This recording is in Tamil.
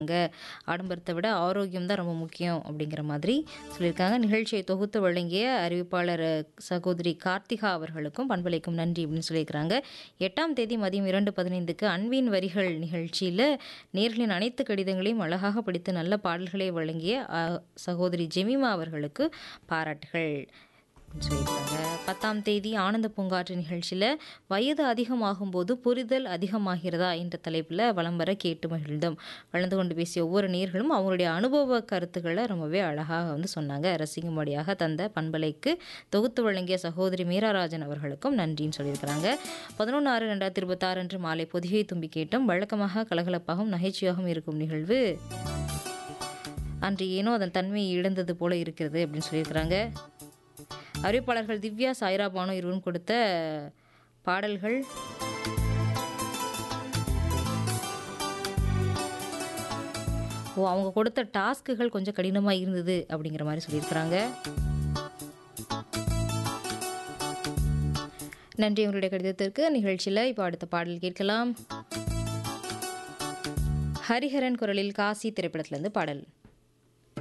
பாருங்க ஆடம்பரத்தை விட ஆரோக்கியம் தான் ரொம்ப முக்கியம் அப்படிங்கிற மாதிரி சொல்லியிருக்காங்க நிகழ்ச்சியை தொகுத்து வழங்கிய அறிவிப்பாளர் சகோதரி கார்த்திகா அவர்களுக்கும் பண்பலைக்கும் நன்றி அப்படின்னு சொல்லியிருக்கிறாங்க எட்டாம் தேதி மதியம் இரண்டு பதினைந்துக்கு அன்பின் வரிகள் நிகழ்ச்சியில் நேர்களின் அனைத்து கடிதங்களையும் அழகாக படித்து நல்ல பாடல்களை வழங்கிய அ, சகோதரி ஜெமிமா அவர்களுக்கு பாராட்டுகள் சொல்லியிருக்காங்க பத்தாம் தேதி ஆனந்த பூங்காற்று நிகழ்ச்சியில் வயது அதிகமாகும் போது புரிதல் அதிகமாகிறதா என்ற தலைப்பில் வலம் வர கேட்டு மகிழ்ந்தோம் கலந்து கொண்டு பேசிய ஒவ்வொரு நேர்களும் அவங்களுடைய அனுபவ கருத்துக்களை ரொம்பவே அழகாக வந்து சொன்னாங்க ரசிக்கும்படியாக தந்த பண்பலைக்கு தொகுத்து வழங்கிய சகோதரி மீராராஜன் அவர்களுக்கும் நன்றின்னு சொல்லியிருக்கிறாங்க பதினொன்று ஆறு ரெண்டாயிரத்தி இருபத்தாறு அன்று மாலை பொதிகை தும்பி கேட்டோம் வழக்கமாக கலகலப்பாகவும் நகைச்சுவையாகவும் இருக்கும் நிகழ்வு அன்று ஏனோ அதன் தன்மையை இழந்தது போல இருக்கிறது அப்படின்னு சொல்லியிருக்கிறாங்க அறிவிப்பாளர்கள் திவ்யா சாய்ரா பானு இருவரும் கொடுத்த பாடல்கள் ஓ அவங்க கொடுத்த டாஸ்க்குகள் கொஞ்சம் கடினமாக இருந்தது அப்படிங்கிற மாதிரி சொல்லியிருக்கிறாங்க நன்றி உங்களுடைய கடிதத்திற்கு நிகழ்ச்சியில் இப்போ அடுத்த பாடல் கேட்கலாம் ஹரிஹரன் குரலில் காசி திரைப்படத்திலிருந்து பாடல்